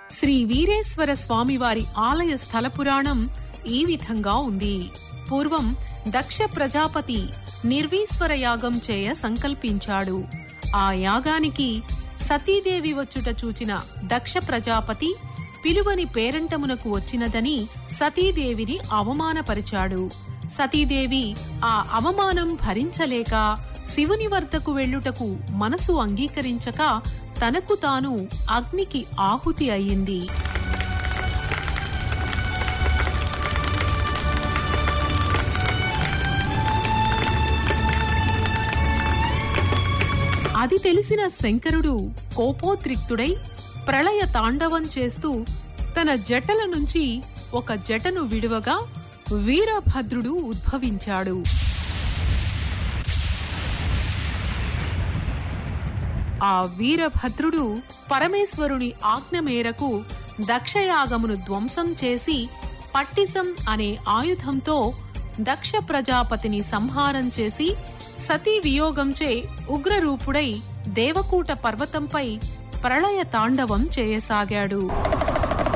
శ్రీ వీరేశ్వర స్వామివారి ఆలయ స్థల పురాణం ఈ విధంగా ఉంది పూర్వం దక్ష ప్రజాపతి నిర్వీశ్వర యాగం చేయ సంకల్పించాడు ఆ యాగానికి సతీదేవి వచ్చుట చూచిన దక్ష ప్రజాపతి పిలువని పేరంటమునకు వచ్చినదని సతీదేవిని అవమానపరిచాడు సతీదేవి ఆ అవమానం భరించలేక శివుని వద్దకు వెళ్ళుటకు మనసు అంగీకరించక తనకు తాను అగ్నికి ఆహుతి అయ్యింది అది తెలిసిన శంకరుడు కోపోద్రిక్తుడై ప్రళయ తాండవం చేస్తూ తన జటల నుంచి ఒక జటను విడువగా వీరభద్రుడు ఉద్భవించాడు ఆ వీరభద్రుడు పరమేశ్వరుని ఆజ్ఞ మేరకు దక్షయాగమును ధ్వంసం చేసి పట్టిసం అనే ఆయుధంతో దక్ష ప్రజాపతిని సంహారం చేసి సతీ వియోగంచే ఉగ్రరూపుడై దేవకూట పర్వతంపై ప్రళయ తాండవం చేయసాగాడు